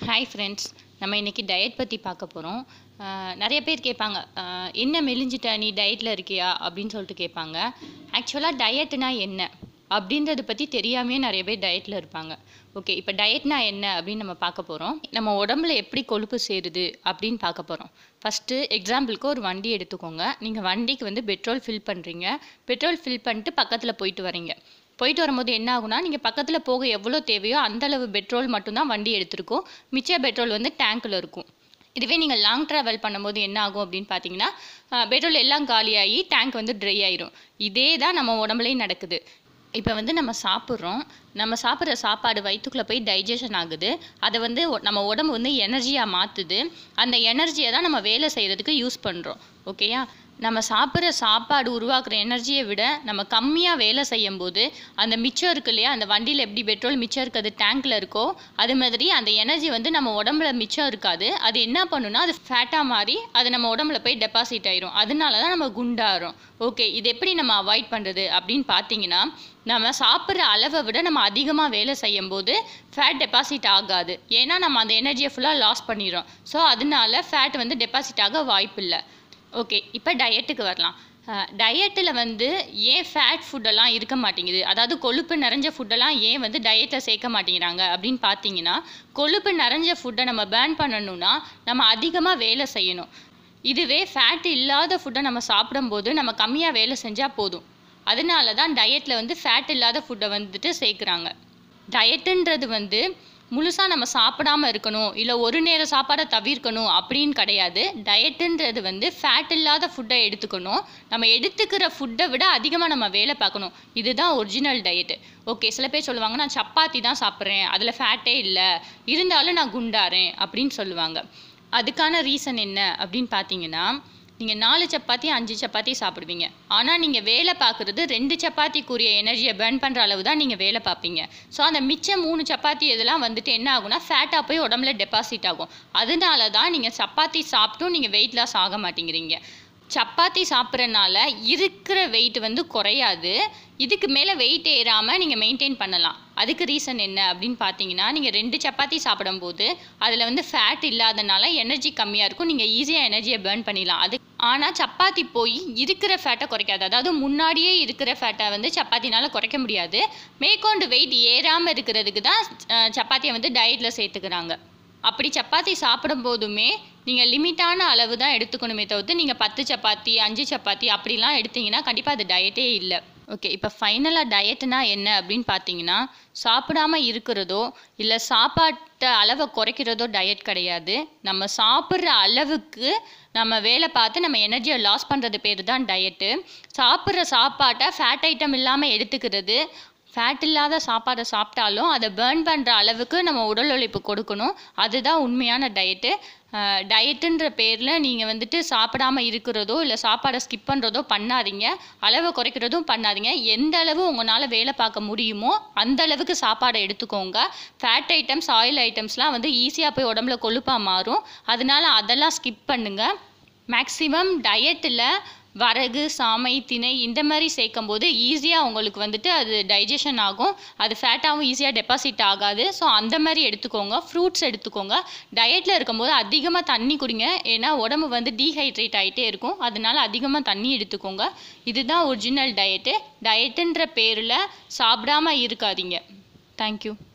hi friends நம்ம இன்னைக்கு diet பற்றி பார்க்க போகிறோம் நிறைய பேர் கேட்பாங்க அஹ், என்ன மெலிஞ்சிட்ட நீ டயட்டில் இருக்கியா அப்படின்னு சொல்லிட்டு கேட்பாங்க ஆக்சுவலாக டயட்னா என்ன அப்படின்றத பற்றி தெரியாமையே நிறைய பேர் டயட்டில் இருப்பாங்க ஓகே இப்போ டயட்னா என்ன அப்படின்னு நம்ம பார்க்க போகிறோம் நம்ம உடம்புல எப்படி கொழுப்பு சேருது அப்படின்னு பார்க்க போகிறோம் ஃபஸ்ட்டு எக்ஸாம்பிளுக்கு ஒரு வண்டி எடுத்துக்கோங்க நீங்கள் வண்டிக்கு வந்து பெட்ரோல் ஃபில் பண்ணுறீங்க பெட்ரோல் ஃபில் பண்ணிட்டு பக்கத்தில் போயிட்டு வரீங்க போயிட்டு வரும்போது என்ன ஆகும்னா நீங்கள் பக்கத்தில் போக எவ்வளோ தேவையோ அந்த அளவு பெட்ரோல் மட்டும்தான் வண்டி எடுத்திருக்கும் மிச்ச பெட்ரோல் வந்து டேங்க்கில் இருக்கும் இதுவே நீங்கள் லாங் ட்ராவல் பண்ணும்போது என்ன ஆகும் அப்படின்னு பார்த்தீங்கன்னா பெட்ரோல் எல்லாம் காலியாகி டேங்க் வந்து ட்ரை ஆயிரும் இதே தான் நம்ம உடம்புலையும் நடக்குது இப்போ வந்து நம்ம சாப்பிட்றோம் நம்ம சாப்பிட்ற சாப்பாடு வயிற்றுக்குள்ளே போய் டைஜஷன் ஆகுது அதை வந்து ஒ- நம்ம உடம்பு வந்து எனர்ஜியாக மாற்றுது அந்த எனர்ஜியை தான் நம்ம வேலை செய்கிறதுக்கு யூஸ் பண்ணுறோம் ஓகேயா நம்ம சாப்பிட்ற சாப்பாடு உருவாக்குற எனர்ஜியை விட நம்ம கம்மியாக வேலை செய்யும் போது அந்த மிச்சம் இருக்கு இல்லையா அந்த வண்டியில் எப்படி பெட்ரோல் மிச்சம் இருக்குது டேங்க்கில் இருக்கோ அது மாதிரி அந்த எனர்ஜி வந்து நம்ம உடம்புல மிச்சம் இருக்காது அது என்ன பண்ணுன்னா அது ஃபேட்டாக மாறி அது நம்ம உடம்புல போய் டெபாசிட் ஆயிரும் அதனால தான் நம்ம குண்டாகிறோம் ஓகே இது எப்படி நம்ம அவாய்ட் பண்ணுறது அப்படின்னு பார்த்தீங்கன்னா நம்ம சாப்பிட்ற அளவை விட நம்ம அதிகமாக வேலை செய்யும் போது ஃபேட் டெபாசிட் ஆகாது ஏன்னா நம்ம அந்த எனர்ஜியை ஃபுல்லாக லாஸ் பண்ணிடுறோம் ஸோ அதனால ஃபேட் வந்து டெபாசிட் ஆக வாய்ப்பில்லை ஓகே இப்போ டயட்டுக்கு வரலாம் டயட்டில் வந்து ஏன் ஃபேட் ஃபுட்டெல்லாம் இருக்க மாட்டேங்குது அதாவது கொழுப்பு நிறைஞ்ச ஃபுட்டெல்லாம் ஏன் வந்து டயட்டில் சேர்க்க மாட்டேங்கிறாங்க அப்படின்னு பார்த்தீங்கன்னா கொழுப்பு நிறைஞ்ச ஃபுட்டை நம்ம பேர்ன் பண்ணணும்னா நம்ம அதிகமாக வேலை செய்யணும் இதுவே ஃபேட் இல்லாத ஃபுட்டை நம்ம சாப்பிடும்போது நம்ம கம்மியாக வேலை செஞ்சால் போதும் அதனால தான் டயட்டில் வந்து ஃபேட் இல்லாத ஃபுட்டை வந்துட்டு சேர்க்குறாங்க டயட்டுன்றது வந்து முழுசாக நம்ம சாப்பிடாம இருக்கணும் இல்லை ஒரு நேர சாப்பாடை தவிர்க்கணும் அப்படின்னு கிடையாது டயட்டுன்றது வந்து ஃபேட் இல்லாத ஃபுட்டை எடுத்துக்கணும் நம்ம எடுத்துக்கிற ஃபுட்டை விட அதிகமாக நம்ம வேலை பார்க்கணும் இதுதான் ஒரிஜினல் டயட்டு ஓகே சில பேர் சொல்லுவாங்க நான் சப்பாத்தி தான் சாப்பிட்றேன் அதில் ஃபேட்டே இல்லை இருந்தாலும் நான் குண்டாறேன் அப்படின்னு சொல்லுவாங்க அதுக்கான ரீசன் என்ன அப்படின்னு பார்த்தீங்கன்னா நீங்கள் நாலு சப்பாத்தி அஞ்சு சப்பாத்தி சாப்பிடுவீங்க ஆனால் நீங்கள் வேலை பார்க்குறது ரெண்டு சப்பாத்திக்குரிய எனர்ஜியை burn பண்ணுற அளவு தான் நீங்கள் வேலை பார்ப்பீங்க ஸோ அந்த மிச்சம் மூணு சப்பாத்தி இதெல்லாம் வந்துட்டு என்ன ஆகும்னா ஃபேட்டாக போய் உடம்புல டெபாசிட் ஆகும் அதனால தான் நீங்கள் சப்பாத்தி சாப்பிட்டும் நீங்கள் வெயிட் லாஸ் ஆக மாட்டேங்கிறீங்க சப்பாத்தி சாப்பிட்றனால இருக்கிற வெயிட் வந்து குறையாது இதுக்கு மேலே வெயிட் ஏறாமல் நீங்கள் மெயின்டைன் பண்ணலாம் அதுக்கு ரீசன் என்ன அப்படின்னு பார்த்தீங்கன்னா நீங்கள் ரெண்டு சப்பாத்தி சாப்பிடும்போது அதில் வந்து ஃபேட் இல்லாதனால எனர்ஜி கம்மியாக இருக்கும் நீங்கள் ஈஸியாக எனர்ஜியை பேர்ன் பண்ணிடலாம் அது ஆனால் சப்பாத்தி போய் இருக்கிற ஃபேட்டை குறைக்காது அதாவது முன்னாடியே இருக்கிற ஃபேட்டை வந்து சப்பாத்தினால குறைக்க முடியாது மேற்கொண்டு வெயிட் ஏறாமல் இருக்கிறதுக்கு தான் அஹ், சப்பாத்தியை வந்து டயட்டில் சேர்த்துக்கிறாங்க அப்படி சப்பாத்தி சாப்பிடும் போதுமே நீங்கள் லிமிட்டான அளவு தான் எடுத்துக்கணுமே தவிர்த்து நீங்கள் பத்து சப்பாத்தி அஞ்சு சப்பாத்தி அப்படிலாம் எடுத்தீங்கன்னா கண்டிப்பாக அது டயட்டே இல்லை ஓகே இப்போ ஃபைனலாக டயட்னா என்ன அப்படின்னு பார்த்தீங்கன்னா சாப்பிடாம இருக்கிறதோ இல்லை சாப்பாட்டு அளவை குறைக்கிறதோ டயட் கிடையாது நம்ம சாப்பிட்ற அளவுக்கு நம்ம வேலை பார்த்து நம்ம எனர்ஜியை லாஸ் பண்ணுறது பேர் தான் டயட்டு சாப்பிட்ற சாப்பாட்டை ஃபேட் ஐட்டம் இல்லாமல் எடுத்துக்கிறது ஃபேட் இல்லாத சாப்பாடை சாப்பிட்டாலும் அதை பேர்ன் பண்ணுற அளவுக்கு நம்ம உடல் உழைப்பு கொடுக்கணும் அதுதான் உண்மையான டயட்டு டயட்டுன்ற பேரில் நீங்கள் வந்துட்டு சாப்பிடாம இருக்கிறதோ இல்லை சாப்பாடை ஸ்கிப் பண்ணுறதோ பண்ணாதீங்க அளவை குறைக்கிறதும் பண்ணாதீங்க எந்த அளவு உங்களால் வேலை பார்க்க முடியுமோ அந்த அளவுக்கு சாப்பாடை எடுத்துக்கோங்க ஃபேட் ஐட்டம்ஸ் ஆயில் ஐட்டம்ஸ்லாம் வந்து ஈஸியாக போய் உடம்புல கொழுப்பாக மாறும் அதனால அதெல்லாம் ஸ்கிப் பண்ணுங்கள் மேக்ஸிமம் டயட்டில் வரகு சாமை திணை இந்த மாதிரி சேர்க்கும் போது ஈஸியாக உங்களுக்கு வந்துட்டு அது டைஜஷன் ஆகும் அது ஃபேட்டாகவும் ஈஸியாக டெபாசிட் ஆகாது ஸோ அந்த மாதிரி எடுத்துக்கோங்க ஃப்ரூட்ஸ் எடுத்துக்கோங்க டயட்டில் இருக்கும்போது அதிகமாக தண்ணி குடிங்க ஏன்னா உடம்பு வந்து டீஹைட்ரேட் ஆகிட்டே இருக்கும் அதனால அதிகமாக தண்ணி எடுத்துக்கோங்க இதுதான் ஒரிஜினல் டயட்டு டயட்டுன்ற பேரில் சாப்பிடாம இருக்காதீங்க தேங்க்யூ